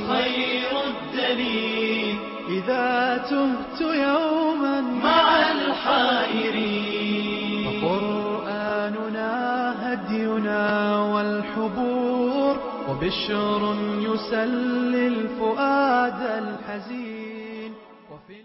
خير الدليل إذا تهت يوما مع الحائرين فقرآننا هدينا والحبور وبشر يسلي الفؤاد الحزين وفي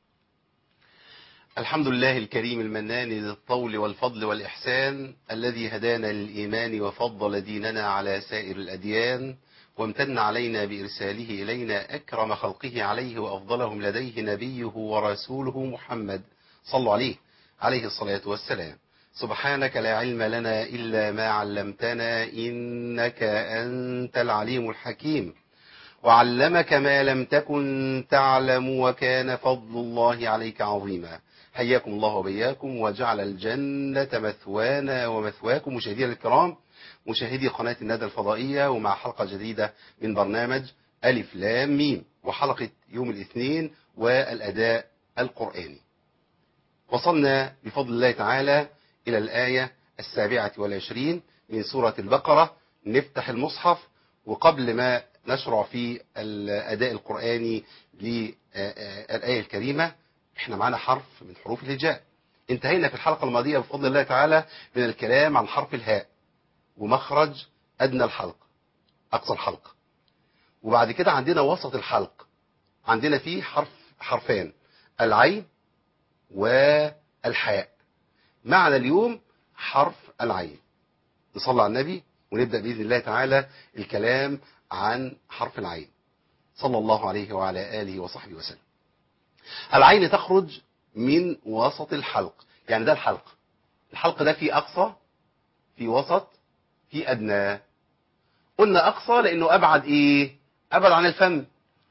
الحمد لله الكريم المنان ذي الطول والفضل والإحسان الذي هدانا للإيمان وفضل ديننا على سائر الأديان وامتن علينا بإرساله إلينا أكرم خلقه عليه وأفضلهم لديه نبيه ورسوله محمد صلوا عليه عليه الصلاة والسلام سبحانك لا علم لنا إلا ما علمتنا إنك أنت العليم الحكيم وعلمك ما لم تكن تعلم وكان فضل الله عليك عظيما حياكم الله وبياكم وجعل الجنة مثوانا ومثواكم مشاهدينا الكرام مشاهدي قناة الندى الفضائية ومع حلقة جديدة من برنامج ألف لام ميم وحلقة يوم الاثنين والأداء القرآني وصلنا بفضل الله تعالى إلى الآية السابعة والعشرين من سورة البقرة نفتح المصحف وقبل ما نشرع في الأداء القرآني للآية الكريمة احنا معانا حرف من حروف الهجاء انتهينا في الحلقة الماضية بفضل الله تعالى من الكلام عن حرف الهاء ومخرج أدنى الحلق أقصى الحلق وبعد كده عندنا وسط الحلق عندنا فيه حرف حرفان العين والحاء معنا اليوم حرف العين نصلي على النبي ونبدأ بإذن الله تعالى الكلام عن حرف العين صلى الله عليه وعلى آله وصحبه وسلم العين تخرج من وسط الحلق يعني ده الحلق الحلق ده فيه أقصى في وسط في أدنى قلنا أقصى لأنه أبعد إيه أبعد عن الفم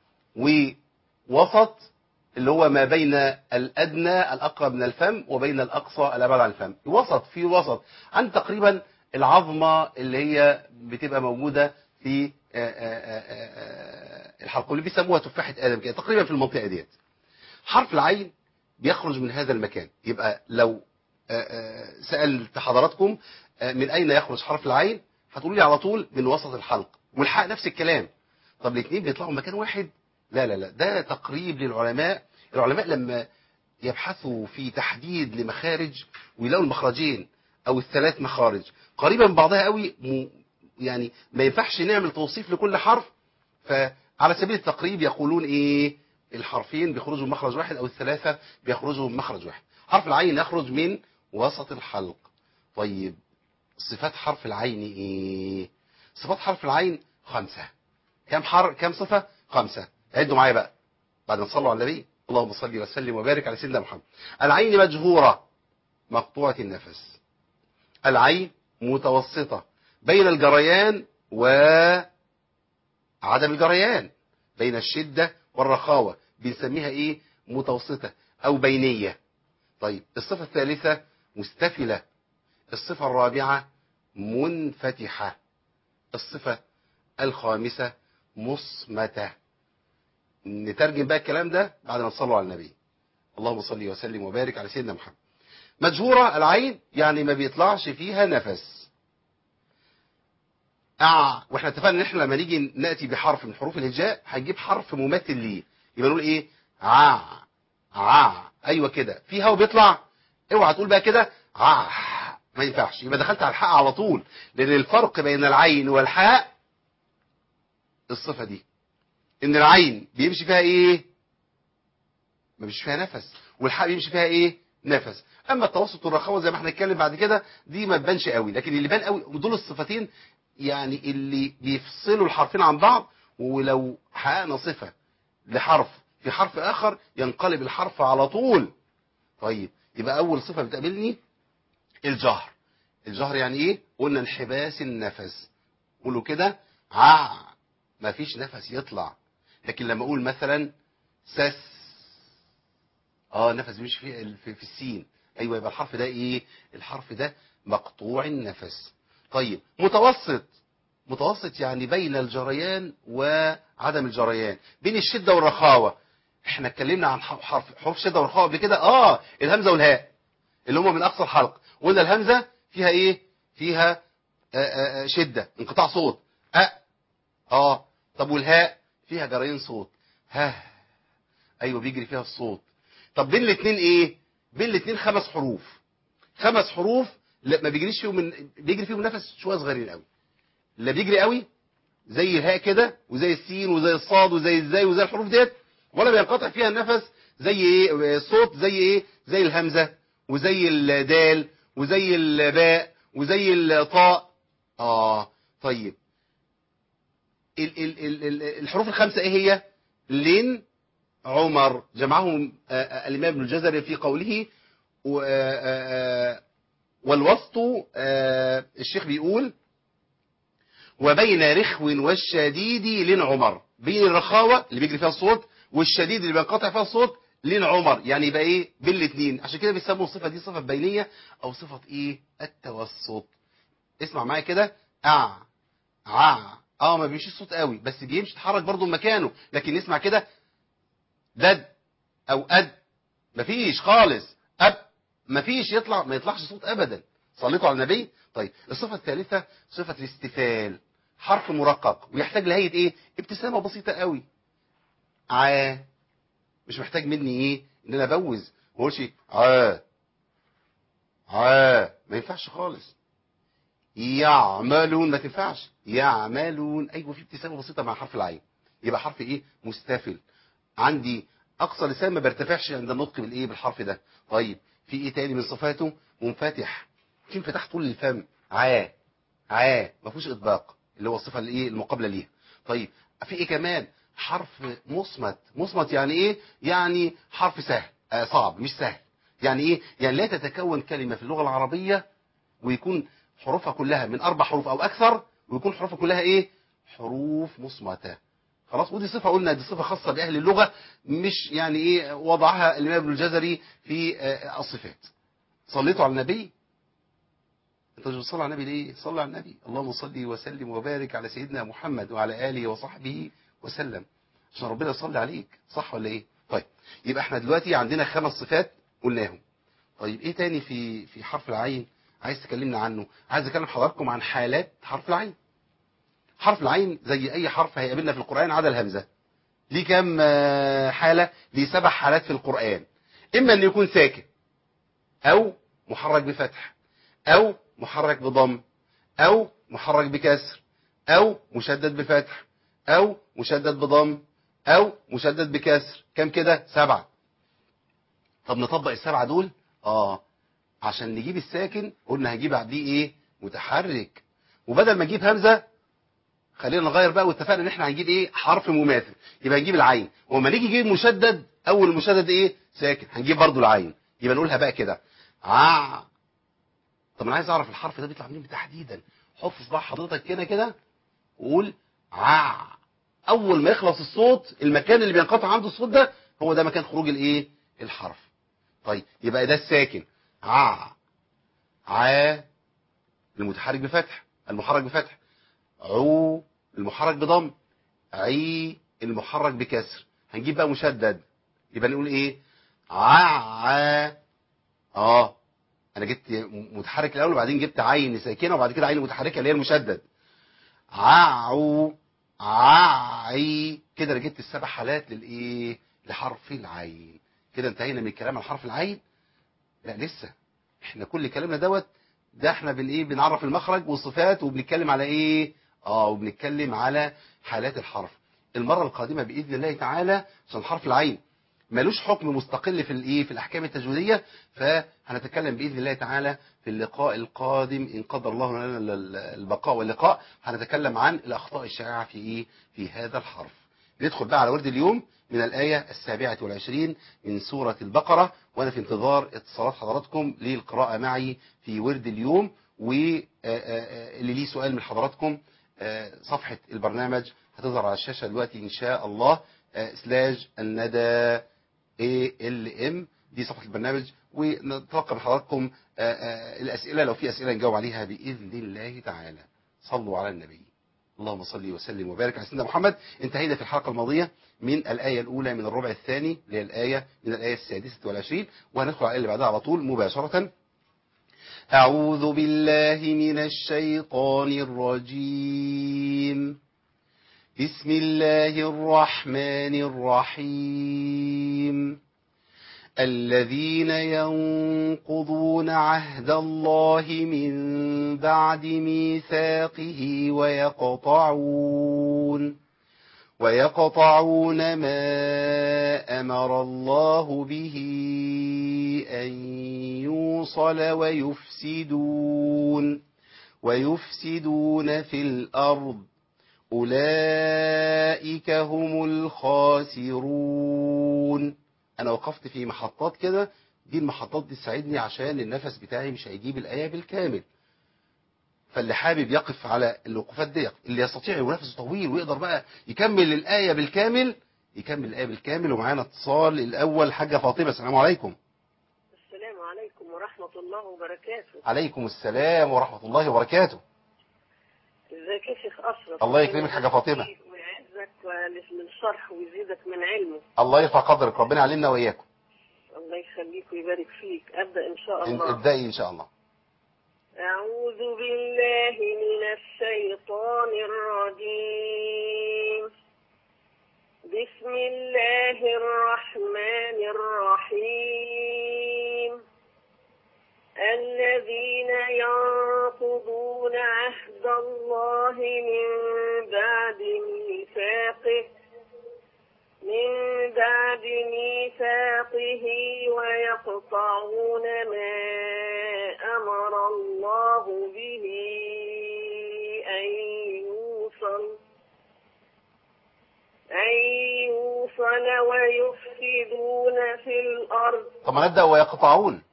ووسط اللي هو ما بين الأدنى الأقرب من الفم وبين الأقصى الأبعد عن الفم وسط في وسط عن تقريبا العظمة اللي هي بتبقى موجودة في الحلق واللي بيسموها تفاحة آدم كده تقريبا في المنطقة ديت حرف العين بيخرج من هذا المكان يبقى لو سألت حضراتكم من أين يخرج حرف العين هتقولوا لي على طول من وسط الحلق والحاء نفس الكلام طب الاثنين بيطلعوا من مكان واحد لا لا لا ده تقريب للعلماء العلماء لما يبحثوا في تحديد لمخارج ويلاقوا المخرجين او الثلاث مخارج قريبة من بعضها قوي يعني ما ينفعش نعمل توصيف لكل حرف فعلى سبيل التقريب يقولون ايه الحرفين بيخرجوا من مخرج واحد او الثلاثة بيخرجوا من مخرج واحد حرف العين يخرج من وسط الحلق طيب صفات حرف العين ايه صفات حرف العين خمسة كم حر كم صفة خمسة عدوا معايا بقى بعد ما تصلوا على النبي اللهم صل وسلم وبارك على سيدنا محمد العين مجهورة مقطوعة النفس العين متوسطة بين الجريان وعدم الجريان بين الشدة والرخاوة بنسميها ايه متوسطة او بينية طيب الصفة الثالثة مستفلة الصفة الرابعة منفتحة الصفة الخامسة مصمتة نترجم بقى الكلام ده بعد ما تصلوا على النبي اللهم صل وسلم وبارك على سيدنا محمد مجهورة العين يعني ما بيطلعش فيها نفس أع واحنا اتفقنا ان احنا لما نيجي ناتي بحرف من حروف الهجاء هنجيب حرف مماثل ليه يبقى نقول ايه ع ع ايوه كده في هوا بيطلع اوعى تقول بقى كده ع ما ينفعش يبقى دخلت على الحاء على طول لان الفرق بين العين والحاء الصفة دي ان العين بيمشي فيها ايه ما بيمشي فيها نفس والحاء بيمشي فيها ايه نفس اما التوسط والرخاوه زي ما احنا هنتكلم بعد كده دي ما تبانش قوي لكن اللي بان قوي دول الصفتين يعني اللي بيفصلوا الحرفين عن بعض ولو حققنا صفة لحرف في حرف اخر ينقلب الحرف على طول طيب يبقى اول صفة بتقابلني الجهر الجهر يعني ايه قلنا انحباس النفس قولوا كده ع ما فيش نفس يطلع لكن لما اقول مثلا سس اه نفس بيمشي في, في, في السين ايوه يبقى الحرف ده ايه الحرف ده مقطوع النفس طيب متوسط متوسط يعني بين الجريان وعدم الجريان بين الشدة والرخاوة احنا اتكلمنا عن حرف حروف شدة والرخاوة قبل كده اه الهمزة والهاء اللي هم من اقصى الحلق قلنا الهمزة فيها ايه فيها آآ آآ شدة انقطاع صوت أ اه طب والهاء فيها جريان صوت ها ايوه بيجري فيها الصوت طب بين الاثنين ايه بين الاثنين خمس حروف خمس حروف لا ما بيجريش فيهم من بيجري فيهم نفس شويه صغيرين قوي لا بيجري قوي زي الهاء كده وزي السين وزي الصاد وزي الزاي وزي الحروف ديت ولا بينقطع فيها النفس زي ايه الصوت زي ايه زي الهمزه وزي الدال وزي الباء وزي الطاء اه طيب ال ال ال ال الحروف الخمسه ايه هي لين عمر جمعهم آه، آه، الامام ابن الجزري في قوله و- آه، آه، آه، والوسط آه، الشيخ بيقول وبين رخو والشديد لين عمر بين الرخاوة اللي بيجري فيها الصوت والشديد اللي بينقطع فيها الصوت لين عمر يعني يبقى ايه بين الاثنين عشان كده بيسموا الصفة دي صفة بينية او صفة ايه التوسط اسمع معايا كده ع ع اه ما بيمشيش الصوت قوي بس بيمشي يتحرك برضه مكانه لكن نسمع كده دد او اد مفيش خالص اب مفيش يطلع ما يطلعش صوت ابدا صليتوا على النبي طيب الصفه الثالثه صفه الاستفال حرف مرقق ويحتاج لهيئه ايه ابتسامه بسيطه قوي ع مش محتاج مني ايه ان انا ابوز ما اقولش ع ع ما ينفعش خالص يعملون ما تنفعش يعملون ايوه في ابتسامه بسيطه مع حرف العين يبقى حرف ايه مستفل عندي اقصى لسان ما بيرتفعش عند النطق بالايه بالحرف ده طيب في ايه تاني من صفاته منفتح في انفتاح طول الفم عا عا ما فيهوش اطباق اللي هو الصفه الايه المقابله ليها طيب في ايه كمان حرف مصمت مصمت يعني ايه يعني حرف سهل آه صعب مش سهل يعني ايه يعني لا تتكون كلمه في اللغه العربيه ويكون حروفها كلها من اربع حروف او اكثر ويكون حروفها كلها ايه حروف مصمته خلاص ودي صفه قلنا دي صفه خاصه باهل اللغه مش يعني ايه وضعها الامام ابن الجزري في آه، الصفات صليتوا على النبي انت مش بتصلي على النبي ليه صلي على النبي اللهم صل وسلم وبارك على سيدنا محمد وعلى اله وصحبه وسلم عشان ربنا يصلي عليك صح ولا ايه طيب يبقى احنا دلوقتي عندنا خمس صفات قلناهم طيب ايه تاني في في حرف العين عايز تكلمنا عنه عايز اكلم حضراتكم عن حالات حرف العين حرف العين زي اي حرف هيقابلنا في القرآن عدا الهمزة ليه كام آه، حالة ليه سبع حالات في القرآن اما ان يكون ساكن او محرك بفتح او محرك بضم او محرك بكسر او مشدد بفتح او مشدد بضم او مشدد بكسر كام كده سبعة طب نطبق السبعة دول اه عشان نجيب الساكن قلنا هجيب بعديه ايه متحرك وبدل ما اجيب همزة خلينا نغير بقى واتفقنا ان احنا هنجيب ايه حرف مماثل يبقى نجيب العين وما نيجي نجيب مشدد اول مشدد ايه ساكن هنجيب برضو العين يبقى نقولها بقى كده ع طب انا عايز اعرف الحرف ده بيطلع منين تحديدا حط صباع حضرتك كده كده وقول ع اول ما يخلص الصوت المكان اللي بينقطع عنده الصوت ده هو ده مكان خروج الايه الحرف طيب يبقى ده الساكن ع ع المتحرك بفتح المحرك بفتح عو المحرك بضم عي المحرك بكسر هنجيب بقى مشدد يبقى نقول ايه ع اه انا جبت متحرك الاول وبعدين جبت عين ساكنه وبعد كده عين متحركه اللي هي المشدد ععو ععي كده انا جبت السبع حالات للايه لحرف العين كده انتهينا من الكلام عن حرف العين لا لسه احنا كل كلامنا دوت ده احنا بن ايه بنعرف المخرج والصفات وبنتكلم على ايه اه وبنتكلم على حالات الحرف المره القادمه باذن الله تعالى عشان حرف العين ملوش حكم مستقل في الايه في الاحكام التجويديه فهنتكلم باذن الله تعالى في اللقاء القادم ان قدر الله لنا البقاء واللقاء هنتكلم عن الاخطاء الشائعه في ايه في هذا الحرف ندخل بقى على ورد اليوم من الآية السابعة والعشرين من سورة البقرة وأنا في انتظار اتصالات حضراتكم للقراءة معي في ورد اليوم واللي ليه سؤال من حضراتكم آه، صفحة البرنامج هتظهر على الشاشة دلوقتي إن شاء الله آه، سلاج الندى ALM دي صفحة البرنامج ونتلقى من حضراتكم آه، آه، الأسئلة لو في أسئلة نجاوب عليها بإذن الله تعالى صلوا على النبي اللهم صل وسلم وبارك على سيدنا محمد انتهينا في الحلقة الماضية من الآية الأولى من الربع الثاني اللي هي الآية من الآية السادسة والعشرين وهندخل على الآية اللي بعدها على طول مباشرة أعوذ بالله من الشيطان الرجيم بسم الله الرحمن الرحيم الذين ينقضون عهد الله من بعد ميثاقه ويقطعون ويقطعون ما أمر الله به أن يوصل ويفسدون ويفسدون في الأرض أولئك هم الخاسرون أنا وقفت في محطات كده دي المحطات دي تساعدني عشان النفس بتاعي مش هيجيب الآية بالكامل فاللي حابب يقف على الوقوفات دي اللي يستطيع ونفسه طويل ويقدر بقى يكمل الآية بالكامل يكمل الآية بالكامل ومعانا اتصال الأول حاجة فاطمة السلام عليكم السلام عليكم ورحمة الله وبركاته عليكم السلام ورحمة الله وبركاته ازيك يا شيخ أشرف الله يكرمك حاجة فاطمة. ويعزك من الشرح ويزيدك من علمه الله يرفع قدرك ربنا يعلمنا وإياكم الله يخليك ويبارك فيك أبدأ إن شاء إن- الله ابدأي إن شاء الله أعوذ بالله من الشيطان الرجيم بسم الله الرحمن الرحيم الذين ينقضون عهد الله من بعد ميثاقه من بعد ميثاقه ويقطعون ما أمر الله به أن يوصل أن يوصل ويفسدون في الأرض طب ما نبدأ ويقطعون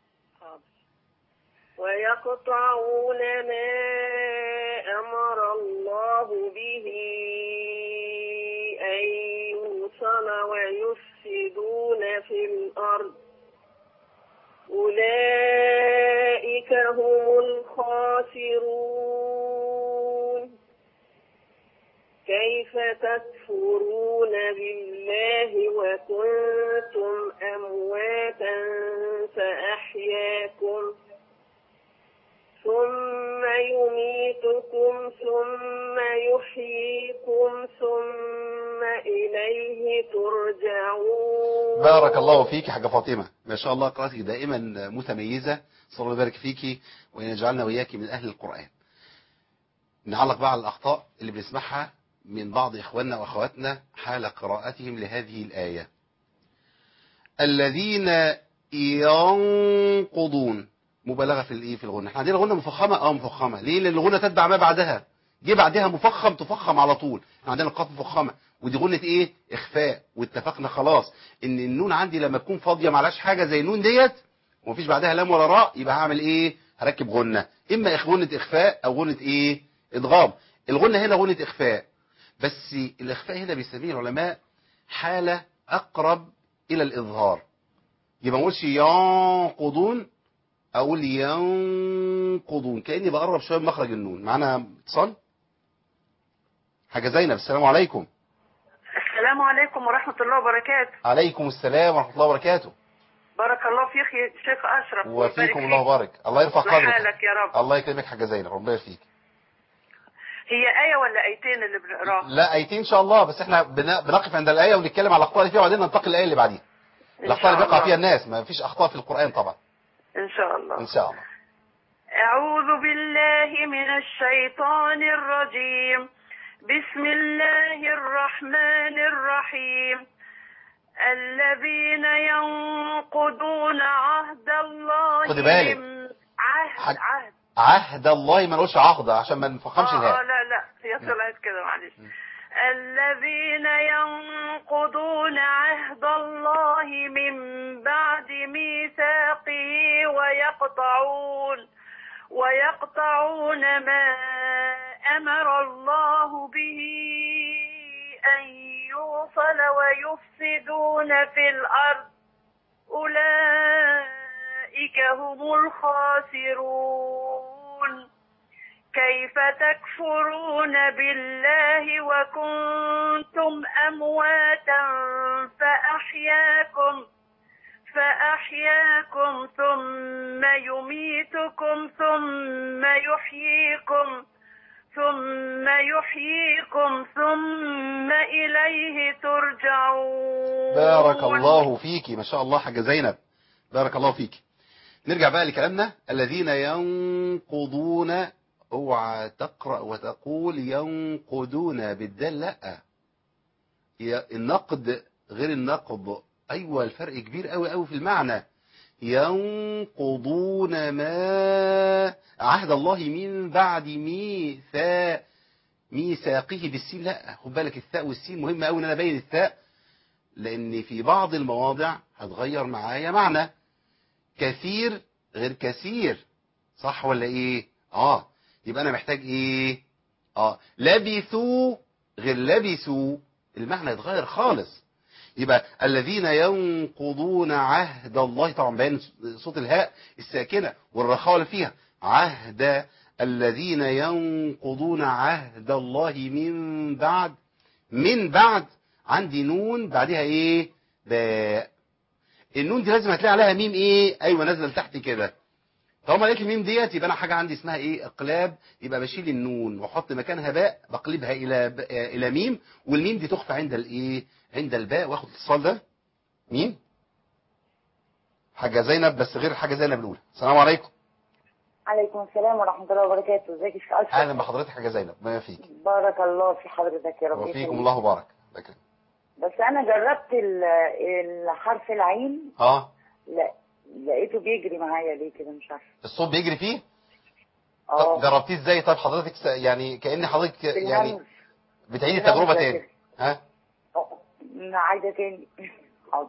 ويقطعون ما أمر الله به أن يوصل ويفسدون في الأرض أولئك هم الخاسرون كيف تكفرون بالله وكنتم أمواتا فأحياكم ثم يميتكم ثم يحييكم ثم إليه ترجعون بارك الله فيك حاجة فاطمة ما شاء الله قراءتك دائما متميزة صلى الله يبارك فيك وإن يجعلنا وإياك من أهل القرآن نعلق بقى على الأخطاء اللي بنسمعها من بعض إخواننا وأخواتنا حال قراءتهم لهذه الآية الذين ينقضون مبالغة في الإيه في الغنى احنا عندنا غنى مفخمة اه مفخمة ليه لأن الغنى تتبع ما بعدها جه بعدها مفخم تفخم على طول احنا عندنا القاف مفخمة ودي غنة ايه اخفاء واتفقنا خلاص ان النون عندي لما تكون فاضية معلاش حاجة زي النون ديت ومفيش بعدها لام ولا راء يبقى هعمل ايه هركب غنة اما إخ- غنة اخفاء او غنة ايه ادغام الغنة هنا غنة اخفاء بس الاخفاء هنا بيسميه العلماء حالة اقرب الى الاظهار يبقى ما اقولش ينقضون اقول ينقضون كاني بقرب شويه من مخرج النون معانا اتصال حاجه زينب السلام عليكم السلام عليكم ورحمة الله وبركاته عليكم السلام ورحمه الله وبركاته بارك الله فيك يا شيخ أشرف وفيكم ويبارك الله فيك. بارك الله يرفع قدرك لحالك يا رب الله يكرمك حاجه زينب ربنا يفيك هي آية ولا آيتين اللي بنقراها لا ايتين ان شاء الله بس احنا بن- بنقف عند الايه ونتكلم على الاخطاء اللي فيها وبعدين ننتقل للايه اللي بعديها إن الاخطاء اللي شاء بيقع الله. فيها الناس ما فيش اخطاء في القران طبعا إن شاء الله ان شاء الله أعوذ بالله من الشيطان الرجيم بسم الله الرحمن الرحيم الذين ينقضون عهد الله خدي بالك. من- عهد حد- عهد عهد الله ما نقولش عقد عشان ما نفخمش آه, آه الهاء لا لا هي طلعت كده معلش الذين ينقضون عهد الله من بعد ميثاقه ويقطعون ويقطعون ما أمر الله به أن يوصل ويفسدون في الأرض أولئك هم الخاسرون كيف تكفرون بالله وكنتم أمواتا فأحياكم فأحياكم ثم يميتكم ثم يحييكم ثم يحييكم ثم إليه ترجعون بارك الله فيكي ما شاء الله حاجة زينب بارك الله فيكي نرجع بقى لكلامنا الذين ينقضون اوعى تقرأ وتقول ينقضون بالدال لا هي النقد غير النقض ايوه الفرق كبير قوي قوي في المعنى ينقضون ما عهد الله من بعد ميثاق ميثاقه بالسين لا خد بالك الثاء والسين مهم قوي ان انا ابين الثاء لان في بعض المواضع هتغير معايا معنى كثير غير كثير صح ولا ايه اه يبقى انا محتاج ايه اه لبثوا غير لبثوا المعنى يتغير خالص يبقى الذين ينقضون عهد الله طبعا بين صوت الهاء الساكنه والرخاء اللي فيها عهد الذين ينقضون عهد الله من بعد من بعد عندي نون بعدها ايه باء النون دي لازم هتلاقي عليها ميم ايه ايوه نازله لتحت كده طالما لقيت الميم ديت يبقى انا حاجه عندي اسمها ايه اقلاب يبقى بشيل النون واحط مكانها باء بقلبها الى ب... الى ميم والميم دي تخفى عند الايه عند الباء واخد الاتصال ده مين حاجه زينب بس غير حاجه زينب الاولى السلام عليكم عليكم السلام ورحمة الله وبركاته ازيك يا شيخ أشرف اهلا بحضرتك حاجه زينب ما فيك بارك الله في حضرتك يا رب وفيكم يخليك. الله بارك لكن بس أنا جربت ال- الحرف العين اه لا لقيته بيجري معايا ليه كده مش عارفة الصوت بيجري فيه طب اه جربتيه ازاي طب حضرتك س- يعني كأن حضرتك يعني بالهمس. بتعيدي بالهمس التجربة كده. تاني ها آه، عايزة تاني حاضر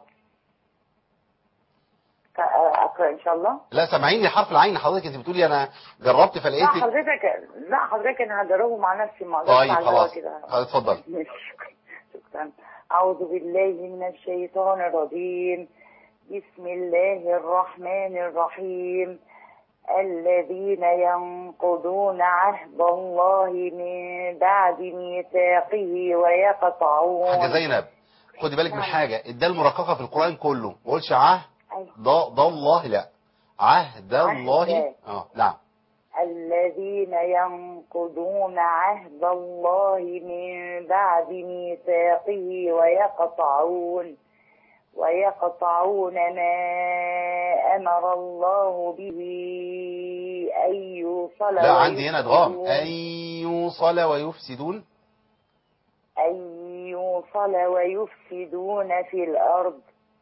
ك- أقرأ إن شاء الله لا سامعيني حرف العين حضرتك انت بتقولي انا جربت لا فلقيت حضرتك لا حضرتك أنا هجربه مع نفسي ما أقدرش طيب على الهوا خلاص كده خلاص اتفضل ماشي. شكرا أعوذ بالله من الشيطان الرجيم بسم الله الرحمن الرحيم الذين ينقضون عهد الله من بعد ميثاقه ويقطعون حاجة زينب خدي بالك من نعم. حاجة الدال مرققة في القرآن كله ما قولش عهد أيوة. ض ض الله لا عهد الله عهد. اه نعم الذين ينقضون عهد الله من بعد ميثاقه ويقطعون ويقطعون ما أمر الله به أن يوصل لا عندي هنا ادغام ويفسدون- ان يوصل ويفسدون أن يوصل ويفسدون في الأرض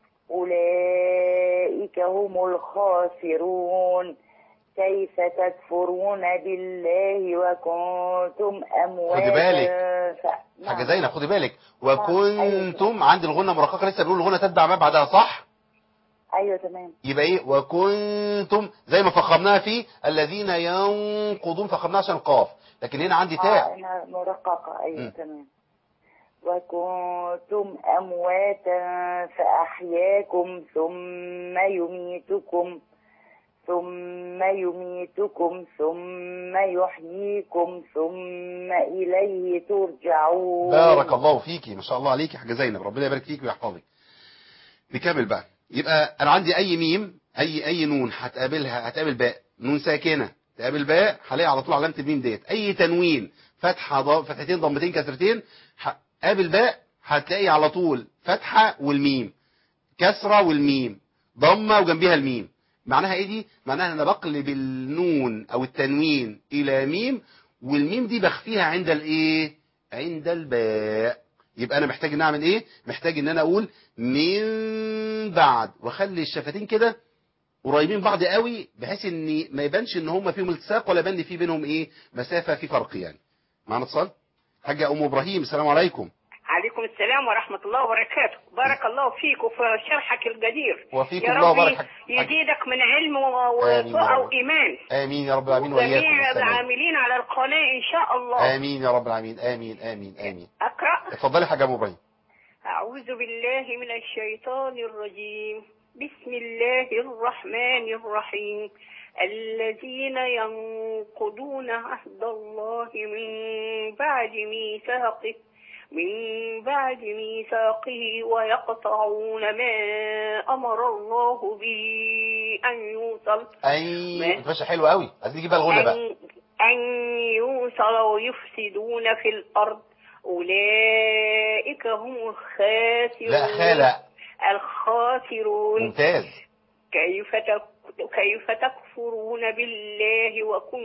أولئك هم الخاسرون كيف تكفرون بالله وكنتم أمواتا خدي بالك. ف... حاجة نعم. زينب خدي بالك أيوة. وكنتم عند الغنة مرققة لسه بيقول الغنة تتبع ما بعدها صح أيوة تمام يبقى ايه وكنتم زي ما فخمناها في الذين ينقضون فخمناها عشان قاف لكن هنا عندي آه تاء أنا مرققة أيوة مم. تمام وكنتم أمواتا فأحياكم ثم يميتكم ثم يميتكم ثم يحييكم ثم إليه ترجعون بارك الله فيكي ما شاء الله عليكي حاجة زينب ربنا يبارك فيكي ويحفظك نكمل بقى يبقى انا عندي اي ميم اي اي نون هتقابلها هتقابل باء نون ساكنه تقابل باء هلاقي على طول علامه الميم ديت اي تنوين فتحه ض... فتحتين ضمتين كسرتين ه- قابل باء هتلاقي على طول فتحه والميم كسره والميم ضمه وجنبيها الميم معناها ايه دي معناها انا بقلب النون او التنوين الى ميم والميم دي بخفيها عند الايه عند الباء يبقى انا محتاج ان اعمل ايه محتاج ان انا اقول من بعد واخلي الشفتين كده قريبين بعض قوي بحيث ان ما يبانش ان هم فيهم التصاق ولا يبان في بينهم ايه مسافه في فرق يعني معانا اتصال حاجه ام ابراهيم السلام عليكم عليكم السلام ورحمة الله وبركاته بارك الله فيك وفي شرحك القدير وفيكم يا الله رب وبارك حاج- يزيدك من علم و- آمين يا وثقة رب. وإيمان امين يا رب العالمين واياكم وجميع والسلام. العاملين على القناة إن شاء الله امين يا رب العالمين امين امين امين أقرأ اتفضلي حاجه ام ابراهيم أعوذ بالله من الشيطان الرجيم بسم الله الرحمن الرحيم الذين ينقضون عهد الله من بعد ميثاقه من بعد ميثاقه ويقطعون ما أمر الله به أن يوصل اي ما- انت ماشيه حلوه قوي عايزين نجيب بقى الغنى بقى أن, أن يوصل ويفسدون في الأرض أولئك هم الخاسرون لا خالق الخاسرون ممتاز كيف تك- كيف تكفرون بالله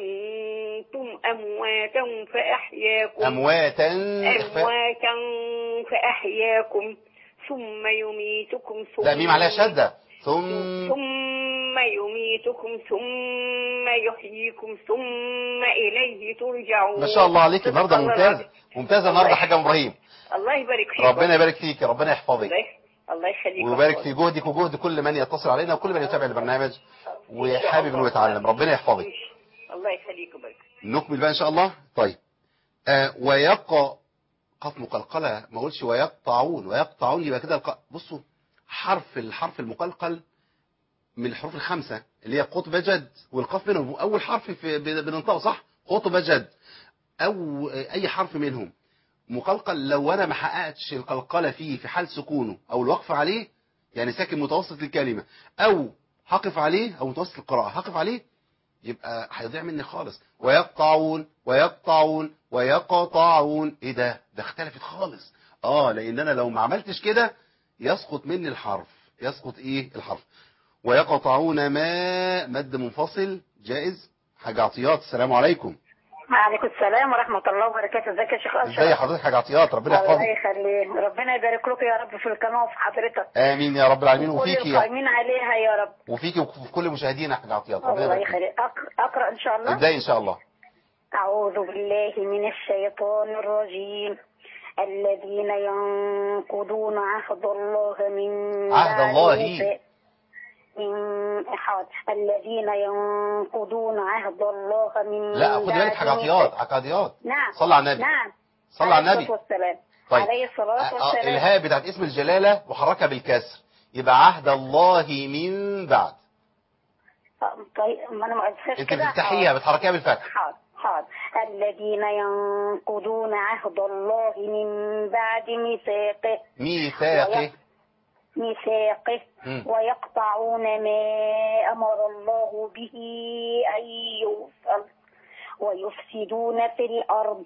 وكنتم أمواتا فأحياكم امواتا أمواتا فأحياكم ثم يميتكم ثم لا ميم عليها شده ثم ثم يميتكم ثم يحييكم ثم إليه ترجعون ما شاء الله عليك النهارده الله ممتاز العظيم. ممتازه النهارده حاجه ام ابراهيم الله يبارك فيك ربنا يبارك فيك ربنا يحفظك الله الله يخليك ويبارك في جهدك وجهد كل من يتصل علينا وكل من يتابع البرنامج وحابب انه يتعلم ربنا يحفظك الله يخليك ويبارك نكمل بقى ان شاء الله طيب آه ويقع قف مقلقلة ما اقولش ويقطعون ويقطعون يبقى كده الق... بصوا حرف الحرف المقلقل من الحروف الخمسة اللي هي قطب جد والقاف منهم اول حرف في بن- بننطقه صح قطب جد او آه، اي حرف منهم مقلقل لو انا ما حققتش القلقلة فيه في حال سكونه او الوقف عليه يعني ساكن متوسط الكلمة او هقف عليه او متوسط القراءة هقف عليه يبقى هيضيع مني خالص ويقطعون ويقطعون ويقطعون ايه ده ده اختلفت خالص اه لان انا لو ما عملتش كده يسقط مني الحرف يسقط ايه الحرف ويقطعون ما مد منفصل جائز حاجة عطيات السلام عليكم وعليكم السلام ورحمة الله وبركاته ازيك يا شيخ أشرف ازاي حضرتك حاجة عطيات ربنا الله يحفظك يخليك ربنا يبارك لكم يا رب في القناة وفي حضرتك امين يا رب العالمين كل وفيكي القائمين عليها يا رب وفيكي وفي كل مشاهدينا حاجة عطيات ربنا الله يبارك فيك يخليك أق- أقرأ إن شاء الله ابدأي ان شاء الله أعوذ بالله من الشيطان الرجيم الذين ينقضون عهد الله من عهد بعد الله. ميثاق- من حاضر الذين ينقضون عهد الله من لا خد بالك بعد حاجة عطيات حاجة عطيات نعم صلى على النبي نعم صلى على عليه النبي الصلاة والسلام طيب. عليه الصلاة آه، والسلام الهاء بتاعت اسم الجلالة وحركها بالكسر يبقى عهد الله من بعد آه، طيب ما انا ما قلتش انت كده بتفتحيها بتحركيها بالفتح حاضر حاضر الذين ينقضون عهد الله من بعد ميثاقه ميثاقه ميثاقه مم. ويقطعون ما أمر الله به أن يوصل ويفسدون في الأرض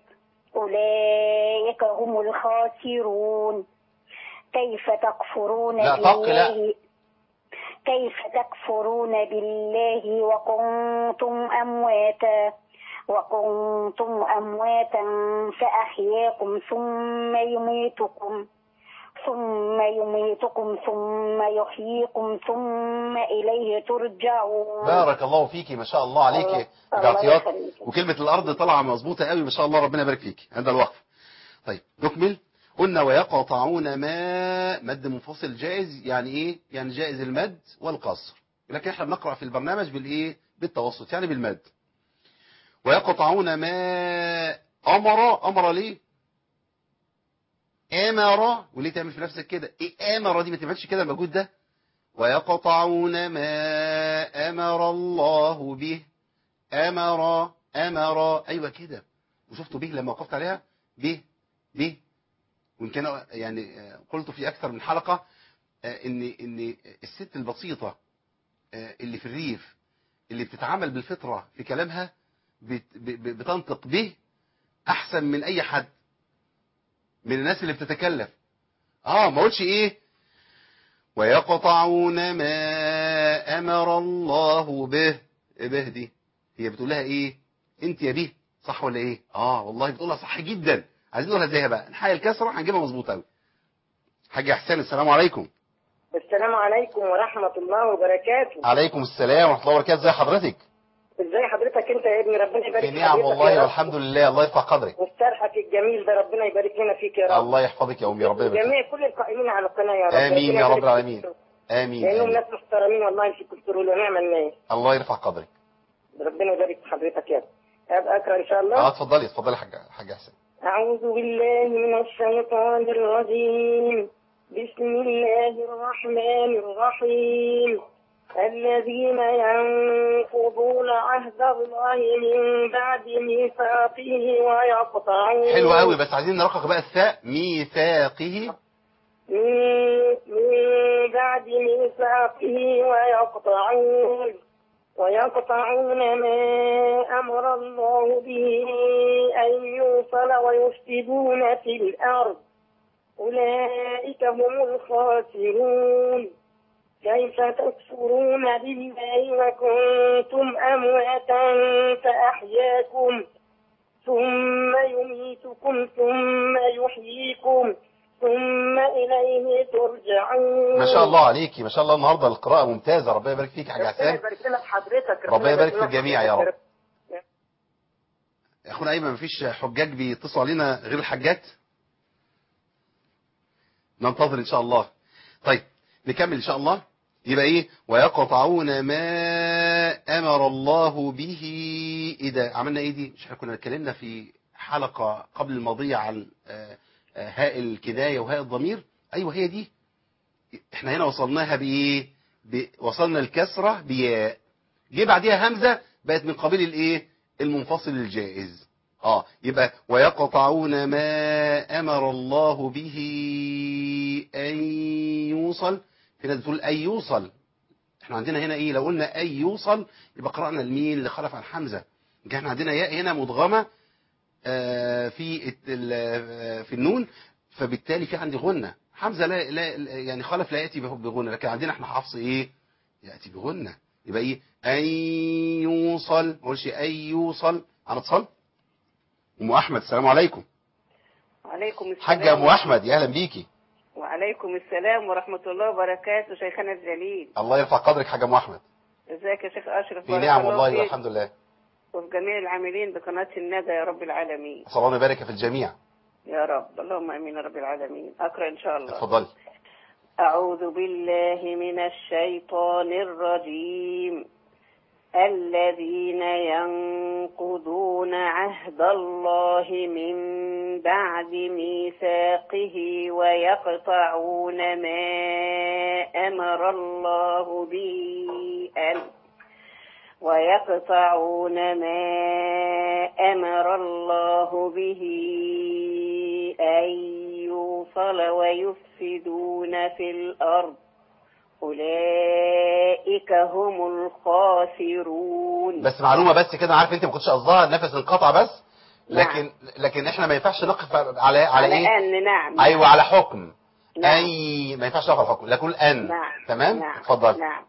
أولئك هم الخاسرون كيف تكفرون لا، طق لا. بالله كيف تكفرون بالله وكنتم أمواتا وكنتم أمواتا فأحياكم ثم يميتكم ثم يميتكم ثم يحييكم ثم إليه ترجعون بارك الله فيكي ما شاء الله عليكي الله- حاجة الله عطيات يخليك. وكلمة الأرض طالعة مظبوطة قوي ما شاء الله ربنا يبارك فيك عند الوقف طيب نكمل قلنا ويقطعون ما مد منفصل جائز يعني ايه يعني جائز المد والقصر لكن احنا بنقرأ في البرنامج بالايه بالتوسط يعني بالمد ويقطعون ما أمر أمر ليه أمر وليه تعمل في نفسك كده ايه أمر دي ما تعملش كده المجهود ده ويقطعون ما أمر الله به أمر أمر أيوة كده وشفتوا به لما وقفت عليها به به وإن كان يعني آه، قلت في أكثر من حلقة آه، إن إن الست البسيطة آه، اللي في الريف اللي بتتعامل بالفطرة في كلامها بت- ب- ب- بتنطق به أحسن من أي حد من الناس اللي بتتكلف اه ما قلتش ايه ويقطعون ما امر الله به إيه به دي هي بتقول لها ايه انت يا به صح ولا ايه اه والله بتقولها صح جدا عايزين نقولها ازاي بقى نحيي الكسره هنجيبها مظبوط قوي حاج احسان السلام عليكم السلام عليكم ورحمة الله وبركاته عليكم السلام ورحمه الله وبركاته ازي حضرتك ازاي حضرتك انت يا ابني ربنا يبارك في نعم حضرتك والله يا رب. والحمد لله الله يرفع قدرك وشرحك الجميل ده ربنا يبارك لنا فيك يا رب الله يحفظك يا امي ربنا يبارك جميع كل القائمين على القناة يا رب آمين ربنا يا رب يبارك العالمين. فيك. امين, لانهم آمين. ناس محترمين والله في كنترول ونعم الناس الله يرفع قدرك ربنا يبارك في حضرتك يا رب ابقى اقرا ان شاء الله اه اتفضلي اتفضلي حاج حاج احسان أعوذ بالله من الشيطان الرجيم بسم الله الرحمن الرحيم الذين ينقضون عهد الله من بعد ميثاقه ويقطعون حلو قوي بس عايزين نرقق بقى الثاء ميثاقه من من بعد ميثاقه ويقطعون ويقطعون ما أمر الله به أن يوصل ويفسدون في الأرض أولئك هم الخاسرون كيف تكفرون بالله وكنتم أمواتا فأحياكم ثم يميتكم ثم يحييكم ثم إليه ترجعون ما شاء الله عليكي ما شاء الله النهارده القراءة ممتازة ربنا يبارك فيك يا حاج ربنا حسان يبارك لنا في حضرتك ربنا يبارك في لنا الجميع يا حضرتك. رب. اخونا ايمن مفيش حجاج بيتصلوا علينا غير الحاجات ننتظر ان شاء الله طيب نكمل ان شاء الله يبقى ايه ويقطعون ما امر الله به اذا عملنا ايه دي مش احنا كنا اتكلمنا في حلقة قبل الماضية عن آه، آه، هاء الكناية وهاء الضمير ايوه هي دي احنا هنا وصلناها بايه ب... وصلنا الكسرة بياء جه بعديها همزة بقت من قبيل الايه المنفصل الجائز اه يبقى ويقطعون ما امر الله به ان يوصل في ناس بتقول ان يوصل احنا عندنا هنا ايه لو قلنا ان يوصل يبقى قرأنا الميم اللي خلف عن حمزة يبقى احنا عندنا ياء هنا مدغمة آه، في الت- ال- آه، في النون فبالتالي في عندي غنة حمزة لا, لا يعني خلف لا يأتي به- بغنة لكن عندنا احنا حفص ايه يأتي بغنة يبقى ايه ان يوصل ما اقولش ان يوصل انا اتصل ام احمد السلام عليكم وعليكم السلام حاجة ام احمد يا اهلا بيكي وعليكم السلام ورحمة الله وبركاته شيخنا الجليل الله يرفع قدرك حاجة ام احمد ازيك يا شيخ أشرف في بارك نعم الله والله فيك والحمد لله وفي جميع العاملين بقناة الندى يا رب العالمين صلى الله وبارك في الجميع يا رب اللهم امين يا رب العالمين اقرا ان شاء الله اتفضلي أعوذ بالله من الشيطان الرجيم الذين ينقضون عهد الله من بعد ميثاقه ويقطعون ما أمر الله به أن ويقطعون ما أمر الله به أن يوصل ويفسدون في الأرض أولئك هم الخاسرون بس معلومة بس كده عارف انت ما كنتش قصدها النفس انقطع بس نعم. لكن لكن احنا ما ينفعش نقف على على على ايه أن نعم ايوه على حكم نعم. اي ما ينفعش نقف على حكم نقول ان نعم تمام نعم اتفضل نعم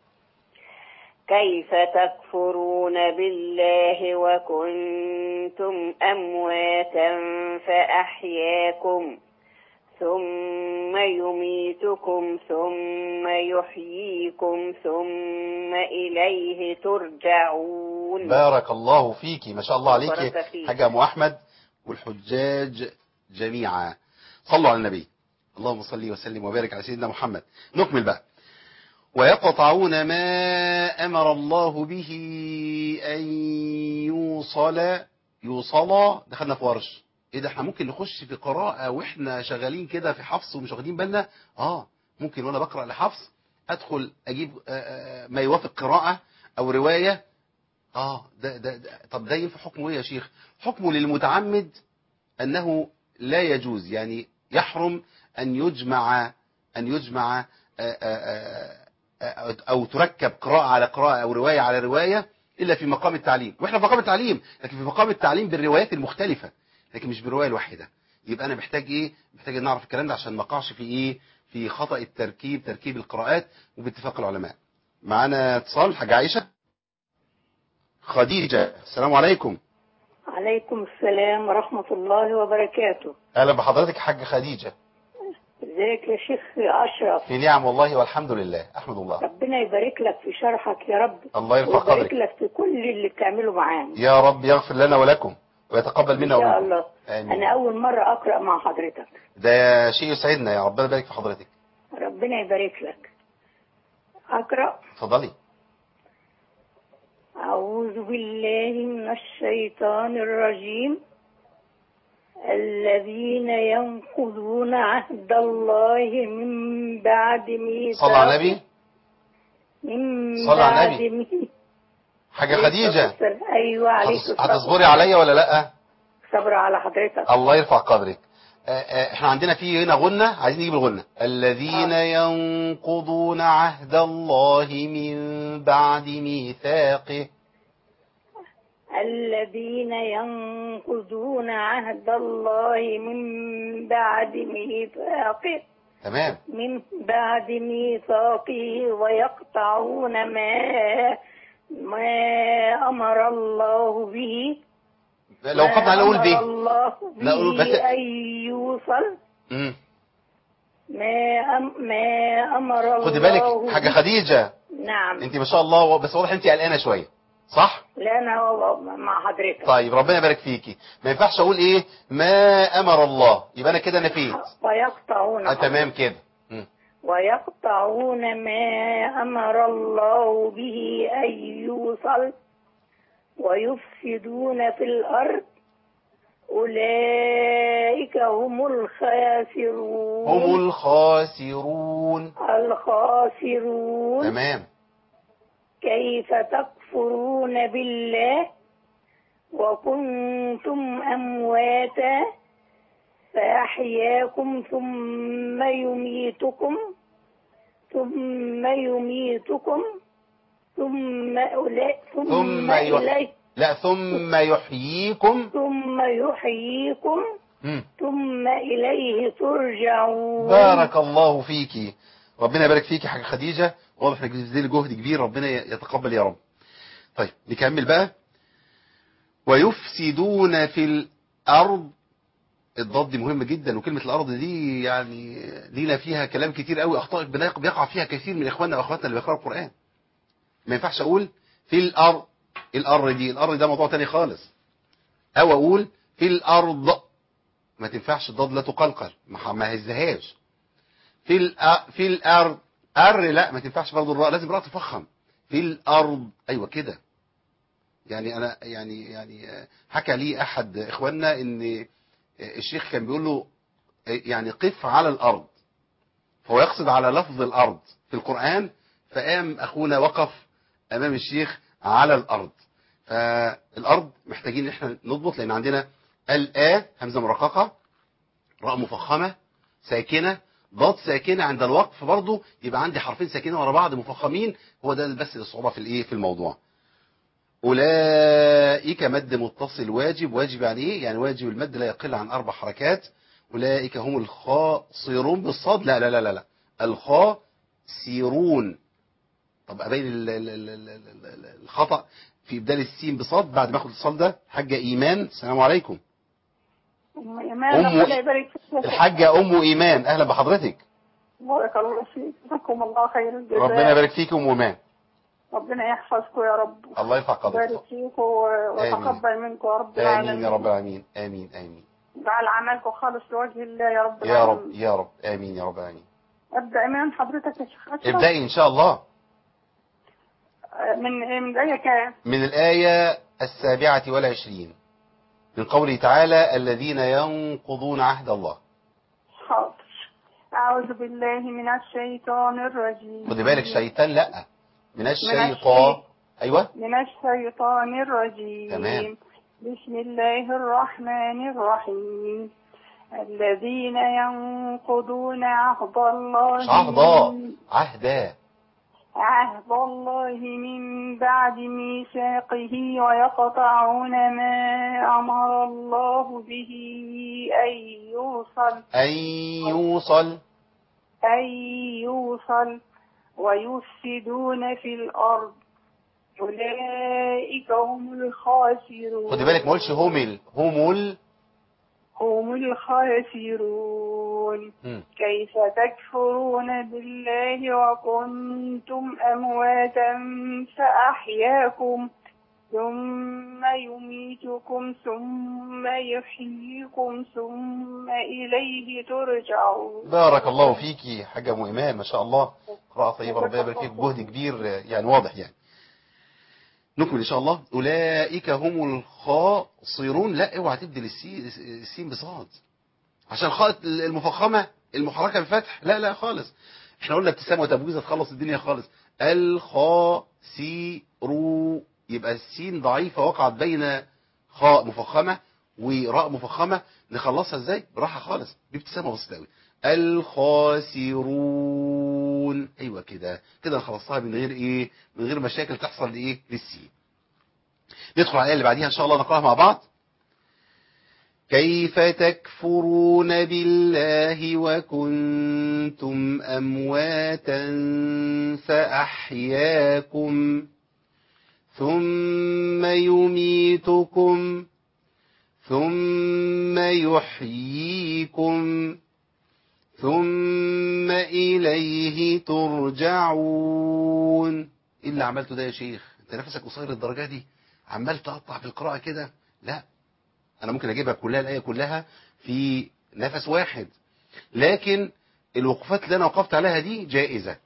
كيف تكفرون بالله وكنتم أمواتا فأحياكم ثم يميتكم ثم يحييكم ثم إليه ترجعون بارك الله فيكي ما شاء الله عليكي بارك فيك. حاجة ام احمد والحجاج جميعا صلوا على النبي اللهم صل وسلم وبارك على سيدنا محمد نكمل بقى ويقطعون ما أمر الله به أن يوصل يوصل دخلنا في ورش ايه ده احنا ممكن نخش في قراءة واحنا شغالين كده في حفص ومش واخدين بالنا اه ممكن وانا بقرأ لحفص ادخل اجيب آه، آه، ما يوافق قراءة او رواية اه ده, ده, ده طب ده ينفع حكمه ايه يا شيخ حكمه للمتعمد انه لا يجوز يعني يحرم ان يجمع ان يجمع آه، آه، آه، او تركب قراءة على قراءة او رواية على رواية الا في مقام التعليم واحنا في مقام التعليم لكن في مقام التعليم بالروايات المختلفة لكن مش بالرواية الواحدة يبقى انا محتاج ايه محتاج ان نعرف الكلام ده عشان ما اقعش في ايه في خطأ التركيب تركيب القراءات وباتفاق العلماء معانا اتصال حاجة عائشة خديجة السلام عليكم عليكم السلام ورحمة الله وبركاته اهلا بحضرتك حاجة خديجة ازيك يا شيخ أشرف في نعم والله والحمد لله احمد الله ربنا يبارك لك في شرحك يا رب الله يرفع ويبارك قدرك لك في كل اللي بتعمله معانا يا رب يغفر لنا ولكم ويتقبل منا إن شاء ومنكم الله آمين. أنا أول مرة أقرأ مع حضرتك ده شيء يسعدنا يا ربنا يبارك في حضرتك ربنا يبارك لك أقرأ اتفضلي أعوذ بالله من الشيطان الرجيم الذين ينقضون عهد الله من بعد ميثاقه صلى على النبي من صلى على بعد النبي. ميثاقه حاجة خديجة أيوة عليك هتص- هتصبري عليا ولا لا صبر على حضرتك الله يرفع قدرك آه، آه، احنا عندنا في هنا غنة عايزين نجيب الغنة الذين ينقضون عهد الله من بعد ميثاقه الذين ينقضون عهد الله من بعد ميثاقه تمام من بعد ميثاقه ويقطعون ما ما أمر الله به لو ما قطع نقول أمر به الله لا، قول بس- به أن يوصل مم. ما أم ما أمر الله خدي بالك حاجة به. خديجة نعم انت ما شاء الله بس واضح انت قلقانة شوية صح لا أنا مع حضرتك طيب ربنا يبارك فيكي ما ينفعش اقول ايه ما امر الله يبقى انا كده نفيت ويقطعون آه تمام كده مم. ويقطعون ما أمر الله به أن يوصل ويفسدون في الأرض أولئك هم الخاسرون هم الخاسرون الخاسرون تمام كيف تكفرون بالله وكنتم أمواتا فأحياكم ثم يميتكم ثم يميتكم ثم أولئك ثم ثم يحيي إليه لا ثم يحييكم ثم يحييكم مم. ثم إليه ترجعون بارك الله فيكي ربنا يبارك فيكي حاجة خديجة واضح انك بتبذلي جهد كبير ربنا يتقبل يا رب طيب نكمل بقى ويفسدون في الأرض الضاد دي مهمة جدا وكلمة الأرض دي يعني لينا فيها كلام كتير قوي أخطاء بنا- بيقع فيها كثير من إخواننا وأخواتنا اللي بيقرأوا القرآن ما ينفعش أقول في الأرض الأرض دي الأرض ده موضوع تاني خالص أو أقول في الأرض ما تنفعش الضاد لا تقلقل ما ما هزهاش في الأ... في الأرض أر لا ما تنفعش برضه الراء لازم الراء تفخم في الأرض أيوة كده يعني أنا يعني يعني آه، حكى لي أحد إخواننا إن آه، الشيخ كان بيقول له آه، يعني قف على الأرض فهو يقصد على لفظ الأرض في القرآن فقام أخونا وقف أمام الشيخ على الأرض فالأرض محتاجين إن احنا نضبط لأن عندنا الآ همزة مرققة راء مفخمة ساكنة ضاد ساكنة عند الوقف برضو يبقى عندي حرفين ساكنة ورا بعض مفخمين هو ده بس الصعوبة في الايه في الموضوع أولئك مد متصل واجب واجب يعني ايه يعني واجب المد لا يقل عن أربع حركات أولئك هم الخاسرون بالصاد لا لا لا لا, لا. الخاسرون طب أبين ال- ال- ال- ال- ال- ال- الخطأ في إبدال السين بصاد بعد ما أخد الاتصال ده حاجة إيمان السلام عليكم أم إيمان أم- ربنا يبارك فيك الحاجة أم إيمان أهلا بحضرتك بارك الله فيك جزاكم الله خير الجزاء ربنا يبارك فيك أم إيمان ربنا يحفظكم يا رب الله يرفع قدرك يبارك فيكم وتقبل منكم يا رب آمين العالمين يا رب العالمين آمين آمين جعل عملكم خالص لوجه الله يا رب يا رب العالمين. يا رب آمين يا رب العالمين ابدا ايمان حضرتك يا شيخ أشرف. ابدأي إن شاء الله من من اي كام من الآية السابعة والعشرين من قوله تعالى الذين ينقضون عهد الله حاضر أعوذ بالله من الشيطان الرجيم خدي بالك شيطان لا من الشيطان الشيطان. أيوة من الشيطان الرجيم تمام. بسم الله الرحمن الرحيم الذين ينقضون عهد الله مش عهدا من- عهدا عهد الله من بعد ميثاقه ويقطعون ما أمر الله به أن يوصل أن يوصل أن يوصل ويفسدون في الأرض أولئك هم الخاسرون خدي بالك ما قولش همل همل هم الخاسرون مم. كيف تكفرون بالله وكنتم أمواتا فأحياكم ثم يميتكم ثم يحييكم ثم إليه ترجعون بارك الله فيكي حاجة أم إيمان ما شاء الله قراءة طيبة ربنا يبارك فيك جهد كبير يعني واضح يعني نكمل إن شاء الله أولئك هم الخاسرون لا اوعى تبدل السي- السين بصاد عشان خاء المفخمة المحركة بفتح لا لا خالص احنا قلنا ابتسامة وتبويزة تخلص الدنيا خالص الخاسرو يبقى السين ضعيفة وقعت بين خاء مفخمة وراء مفخمه نخلصها ازاي براحه خالص بابتسامه بسيطه قوي الخاسرون ايوه كده كده نخلصها من غير ايه من غير مشاكل تحصل لايه للسين ندخل على الايه اللي بعديها ان شاء الله نقراها مع بعض كيف تكفرون بالله وكنتم امواتا فاحياكم ثم يميتكم ثم يحييكم ثم إليه ترجعون ايه اللي عملته ده يا شيخ انت نفسك قصير الدرجة دي عمال تقطع في القراءة كده لا انا ممكن اجيبها كلها الآية كلها في نفس واحد لكن الوقفات اللي انا وقفت عليها دي جائزة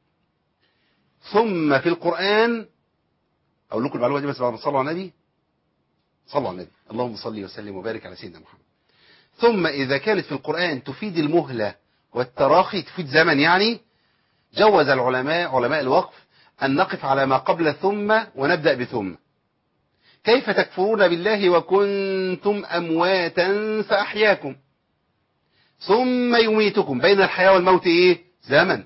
ثم في القرآن اقول لكم المعلومة دي بس بعد ما تصلوا على النبي صلوا على النبي اللهم صل وسلم وبارك على سيدنا محمد ثم إذا كانت في القرآن تفيد المهلة والتراخي تفيد زمن يعني جوز العلماء علماء الوقف أن نقف على ما قبل ثم ونبدأ بثم كيف تكفرون بالله وكنتم أمواتا فأحياكم ثم يميتكم بين الحياة والموت إيه زمن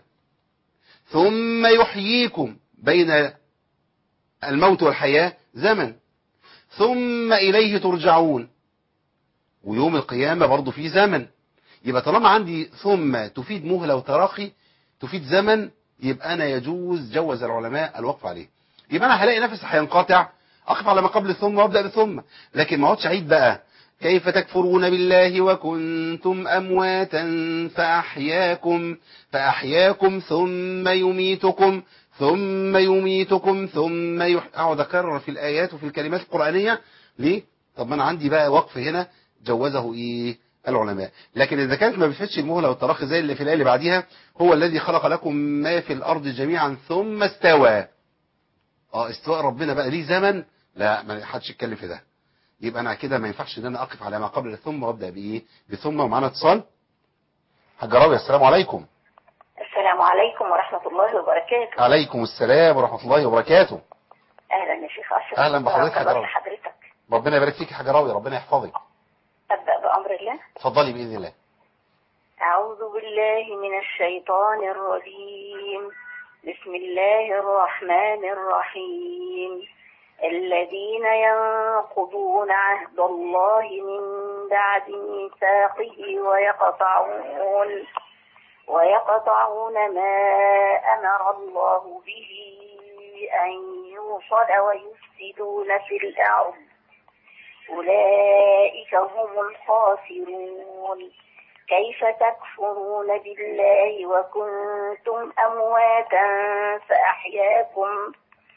ثم يحييكم بين الموت والحياة زمن ثم إليه ترجعون ويوم القيامة برضو في زمن يبقى طالما عندي ثم تفيد مهلة وتراخي تفيد زمن يبقى أنا يجوز جوز العلماء الوقف عليه يبقى أنا هلاقي نفسي هينقطع أقف على ما قبل ثم وأبدأ بثم لكن ما اقعدش عيد بقى كيف تكفرون بالله وكنتم أمواتا فأحياكم فأحياكم ثم يميتكم ثم يميتكم ثم يح... أقعد أكرر في الآيات وفي الكلمات القرآنية ليه؟ طب ما أنا عندي بقى وقف هنا جوزه إيه العلماء لكن إذا كانت ما بتفيدش المهلة والتراخي زي اللي في الآية اللي بعديها هو الذي خلق لكم ما في الأرض جميعا ثم استوى اه استواء ربنا بقى ليه زمن لا ما حدش يتكلم في ده يبقى انا كده ما ينفعش ان انا اقف على ما قبل الثم وابدا بايه بثم ومعانا اتصال حاج راوي السلام عليكم السلام عليكم ورحمة الله وبركاته عليكم السلام ورحمه الله وبركاته أهلا يا شيخ أشرف أهلا بحضرتك يا بارك راوي. حضرتك ربنا يبارك فيك يا حاج راوي ربنا يحفظك أبدأ بأمر الله اتفضلي باذن الله أعوذ بالله من الشيطان الرجيم بسم الله الرحمن الرحيم الذين ينقضون عهد الله من بعد ميثاقه ويقطعون ويقطعون ما أمر الله به أن يوصل ويفسدون في الأرض أولئك هم الخاسرون كيف تكفرون بالله وكنتم أمواتا فأحياكم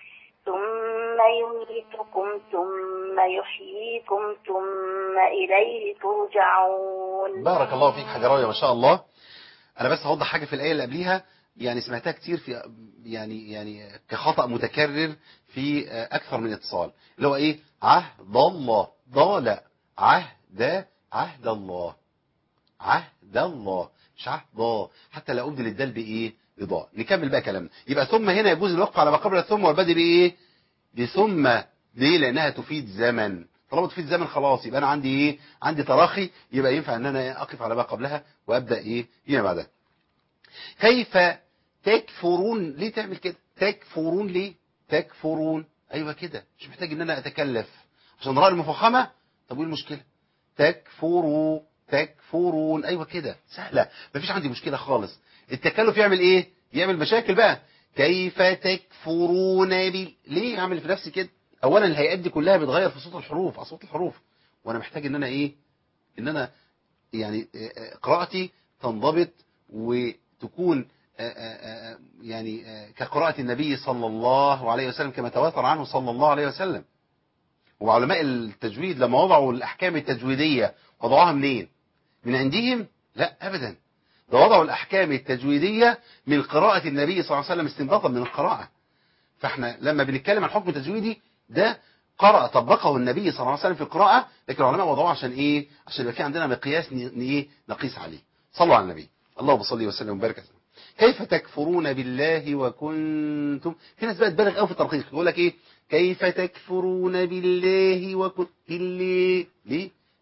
ثم يميتكم ثم يحييكم ثم إليه ترجعون بارك الله فيك حاج راوي ما شاء الله انا بس هوضح حاجه في الايه اللي قبليها يعني سمعتها كتير في يعني يعني كخطا متكرر في اكثر من اتصال اللي هو ايه عهد الله ضال عهد عهد الله عهد الله مش عهد ضا حتى لا ابدل الدال بايه بضاء نكمل بقى كلامنا يبقى ثم هنا يجوز الوقف على ما قبل الثم والبدء بايه بثم ليه لانها تفيد زمن طالما تفيد زمن خلاص يبقى انا عندي ايه عندي تراخي يبقى ينفع ان انا اقف على ما قبلها وابدا ايه فيما بعدها كيف تكفرون ليه تعمل كده تكفرون ليه تكفرون ايوه كده مش محتاج ان انا اتكلف عشان راء المفخمه طب ايه المشكله تكفروا تكفرون ايوه كده سهله مفيش عندي مشكله خالص التكلف يعمل ايه يعمل مشاكل بقى كيف تكفرون بي ليه اعمل في نفسي كده اولا الهيئات دي كلها بتغير في صوت الحروف اصوات الحروف وانا محتاج ان انا ايه ان انا يعني آه، آه، قراءتي تنضبط وتكون آه، آه، آه، يعني آه، كقراءة النبي صلى الله عليه وسلم كما تواتر عنه صلى الله عليه وسلم وعلماء التجويد لما وضعوا الأحكام التجويدية وضعوها منين من عندهم لا أبدا ده وضعوا الأحكام التجويدية من قراءة النبي صلى الله عليه وسلم استنباطا من القراءة فاحنا لما بنتكلم عن حكم تجويدي ده قرأ طبقه النبي صلى الله عليه وسلم في القراءة لكن العلماء وضعوه عشان ايه عشان يبقى في عندنا مقياس ن- ن- ايه نقيس عليه صلوا على النبي اللهم صل وسلم وبارك عليه كيف تكفرون بالله وكنتم في ناس بقى تبالغ قوي في الترقيق يقول لك ايه كيف تكفرون بالله وكنتم ليه ليه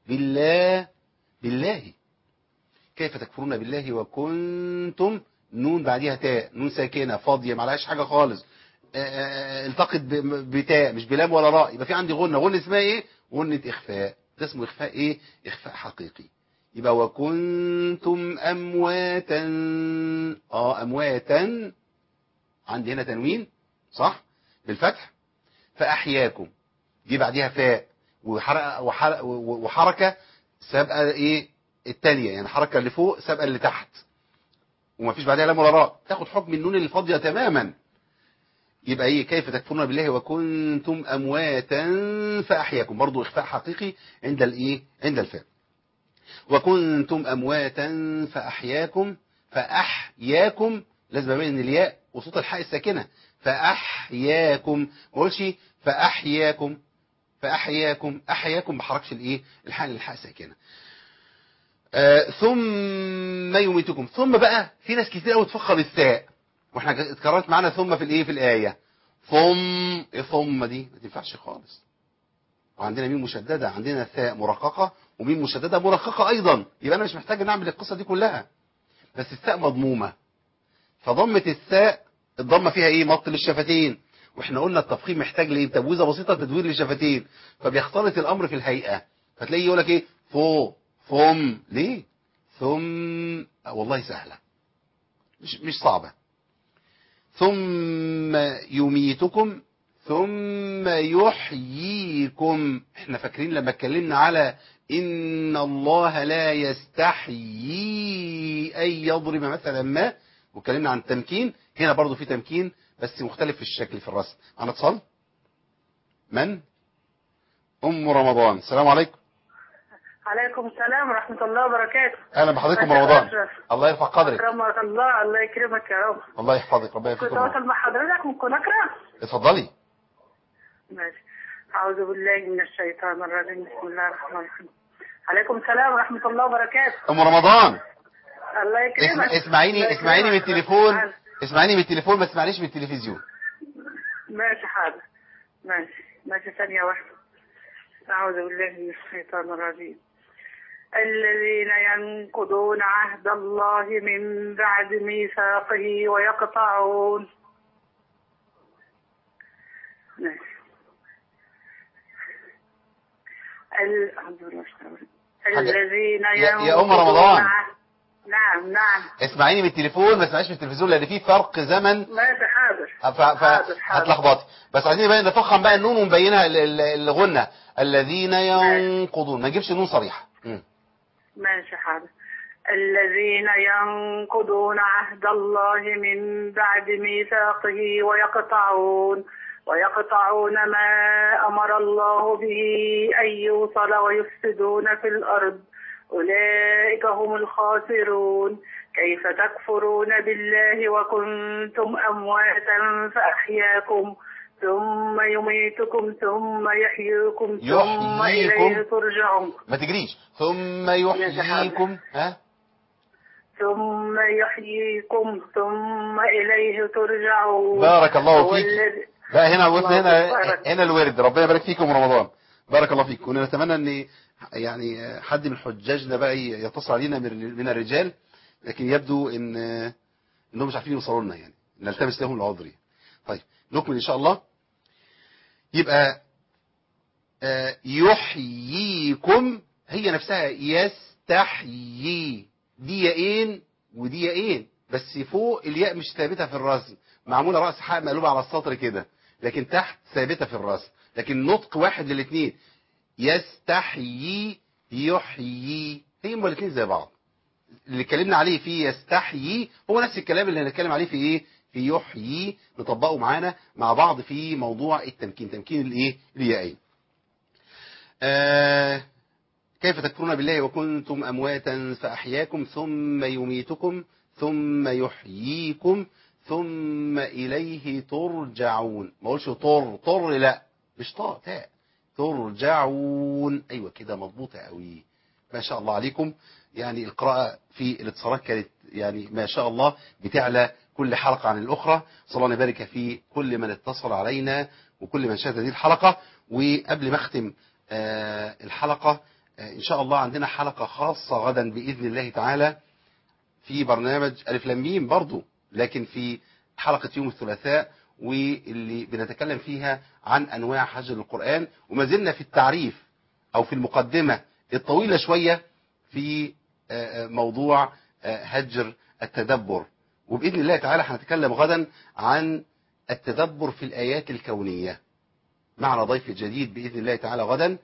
بالله بالله كيف تكفرون بالله وكنتم نون بعديها تاء نون ساكنة فاضية معلهاش حاجة خالص آه، آه، التقط ب- بتاء مش بلام ولا راء يبقى في عندي غنة غنة اسمها ايه غنة اخفاء ده اسمه اخفاء ايه اخفاء حقيقي يبقى وكنتم امواتا اه امواتا عندي هنا تنوين صح بالفتح فاحياكم دي بعديها فاء وحركه وحركه, وحركة سابقه ايه الثانيه يعني حركه اللي فوق سابقه اللي تحت ومفيش بعدها لام ولا راء تاخد حكم النون اللي فاضيه تماما يبقى ايه كيف تكفرون بالله وكنتم امواتا فاحياكم برضو اخفاء حقيقي عند الايه عند الفاء وكنتم امواتا فاحياكم فاحياكم لازم ابين الياء وصوت الحاء الساكنه فاحياكم ما اقولش فاحياكم فاحياكم احياكم ما بحركش الايه الحاء للحاء ساكنه آه ثم يميتكم ثم بقى في ناس كتير قوي تفخر الثاء واحنا اتكررت معانا ثم في الايه في الايه ثم ايه ثم دي ما تنفعش خالص وعندنا ميم مشدده عندنا ثاء مرققه وميم مشدده مرققه ايضا يبقى انا مش محتاج نعمل القصه دي كلها بس الثاء مضمومه فضمه الثاء الضمه فيها ايه مط للشفتين واحنا قلنا التفخيم محتاج لايه تبويزه بسيطه تدوير للشفتين فبيختلط الامر في الهيئه فتلاقيه يقول لك ايه فو ثم ليه ثم آه والله سهله مش مش صعبه ثم يميتكم ثم يحييكم احنا فاكرين لما اتكلمنا على ان الله لا يستحيي ان يضرب مثلا ما واتكلمنا عن التمكين هنا برضو في تمكين بس مختلف في الشكل في الرسم معنا اتصال من ام رمضان السلام عليكم عليكم السلام ورحمة الله وبركاته اهلا بحضراتكم مساء رمضان أشرف. الله يرفع قدرك أكرمك الله الله يكرمك يا رب الله يحفظك ربنا كنت يفيكم أواصل مع حضرتك من كوناكرا اتفضلي ماشي أعوذ بالله من الشيطان الرجيم بسم الله الرحمن الرحيم عليكم السلام ورحمة الله وبركاته ام رمضان الله يكرمك اسم... الله اسمعيني اسمعيني من يكرمك. التليفون اسمعيني من التليفون ما تسمعنيش من التلفزيون ماشي حاضر ماشي ماشي ثانية واحدة أعوذ بالله من الشيطان الرجيم الذين ينقضون عهد الله من بعد ميثاقه ويقطعون ماشي ال... الحمد لله حاجة- الذين يا- يا أم ينقضون رمضان. عهد- نعم نعم اسمعيني من التليفون ما تسمعيش من التلفزيون لان في فرق زمن ماشي حاضر ف... ف... حاضر حاضر هتلخبطي بس عايزين نبين نفخم بقى النون ونبينها ال- ال- الغنة الذين ينقضون ما نجيبش نون صريحة مم. ماشي حاضر الذين ينقضون عهد الله من بعد ميثاقه ويقطعون ويقطعون ما أمر الله به أن يوصل ويفسدون في الأرض أولئك هم الخاسرون كيف تكفرون بالله وكنتم أمواتا فأحياكم ثم يميتكم ثم يحييكم ثم يحييكم. إليه ترجعون ما تجريش ثم يحييكم ها ثم يحييكم ثم إليه ترجعون بارك الله هو فيك. الذي- بقى هنا وصل الله هنا يبارك. هنا الورد ربنا يبارك فيكم رمضان بارك الله فيك كنا نتمنى ان يعني حد من حجاجنا بقى يتصل علينا من من الرجال لكن يبدو ان انهم مش عارفين يوصلوا لنا يعني نلتمس لهم العذر طيب نكمل ان شاء الله يبقى آه، يحييكم هي نفسها يستحيي دي ياءين ودي ياءين بس فوق الياء مش ثابته في الرسم معموله راس حاء مقلوبه على السطر كده لكن تحت ثابته في الرسم لكن نطق واحد للاثنين يستحيي يحيي هما الاثنين زي بعض اللي اتكلمنا عليه في يستحيي هو نفس الكلام اللي هنتكلم عليه في ايه في يحيي نطبقه معانا مع بعض في موضوع التمكين تمكين الايه اليائين آه كيف تكفرون بالله وكنتم امواتا فاحياكم ثم يميتكم ثم يحييكم ثم اليه ترجعون ما اقولش طر طر لا مش طاء تاء ترجعون ايوه كده مضبوطه قوي ما شاء الله عليكم يعني القراءة في الاتصالات كانت يعني ما شاء الله بتعلى كل حلقة عن الأخرى صلى الله يبارك في كل من اتصل علينا وكل من شاهد هذه الحلقة وقبل ما أختم آه، الحلقة آه، إن شاء الله عندنا حلقة خاصة غدا بإذن الله تعالى في برنامج ألف لام ميم برضو لكن في حلقة يوم الثلاثاء واللي بنتكلم فيها عن أنواع حج القرآن وما زلنا في التعريف أو في المقدمة الطويلة شوية في آه، آه، موضوع آه، هجر التدبر وبإذن الله تعالى هنتكلم غدا عن التدبر في الآيات الكونية معنا ضيف جديد بإذن الله تعالى غدا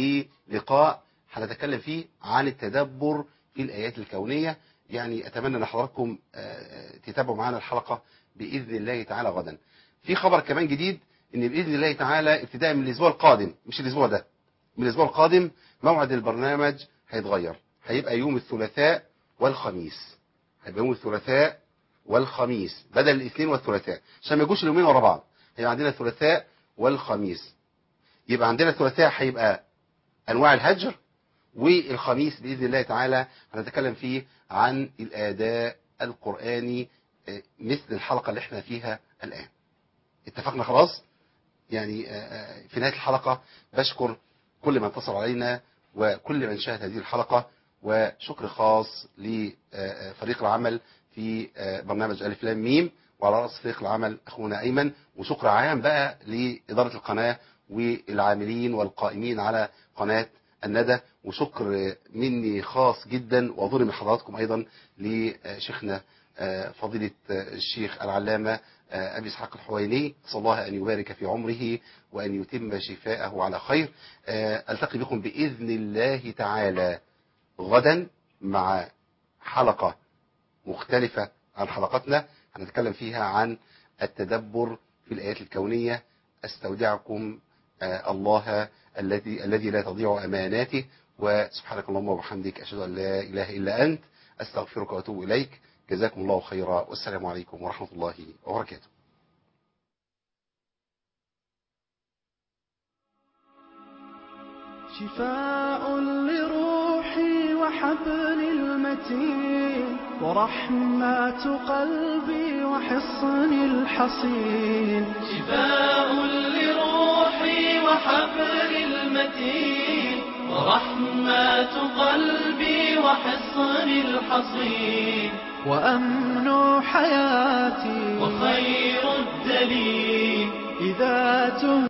ولقاء هنتكلم فيه عن التدبر في الآيات الكونية يعني أتمنى أن حضراتكم آه، تتابعوا معنا الحلقة بإذن الله تعالى غدا في خبر كمان جديد ان بإذن الله تعالى ابتداء من الأسبوع القادم مش الأسبوع ده من الأسبوع القادم موعد البرنامج هيتغير هيبقى يوم الثلاثاء والخميس هيبقى يوم الثلاثاء والخميس بدل الاثنين والثلاثاء عشان ما يجوش اليومين ورا بعض هيبقى عندنا الثلاثاء والخميس يبقى عندنا الثلاثاء هيبقى انواع الهجر والخميس باذن الله تعالى هنتكلم فيه عن الاداء القراني آه، مثل الحلقه اللي احنا فيها الان اتفقنا خلاص يعني آه، آه، في نهايه الحلقه بشكر كل من اتصل علينا وكل من شاهد هذه الحلقه وشكر خاص لفريق العمل في آه، برنامج ألف لام ميم وعلى رأس فريق العمل أخونا أيمن وشكر عام بقى لإدارة القناة والعاملين والقائمين على قناة الندى وشكر مني خاص جدا وأظن من حضراتكم أيضا لشيخنا آه، فضيلة آه، الشيخ العلامة آه، أبي إسحاق الحويني أسأل الله أن يبارك في عمره وأن يتم شفاءه على خير آه، ألتقي بكم بإذن الله تعالى غدا مع حلقة مختلفة عن حلقتنا هنتكلم فيها عن التدبر في الآيات الكونية استودعكم آه، الله الذي الذي لا تضيع أماناته وسبحانك اللهم وبحمدك أشهد أن لا إله إلا أنت أستغفرك وأتوب إليك جزاكم الله خيرا والسلام عليكم ورحمة الله وبركاته شفاء لروحي وحبل المتين ورحمة قلبي وحصن الحصين شفاء لروحي وحبل المتين ورحمة قلبي وحصن الحصين وأمن حياتي وخير الدليل إذا تهت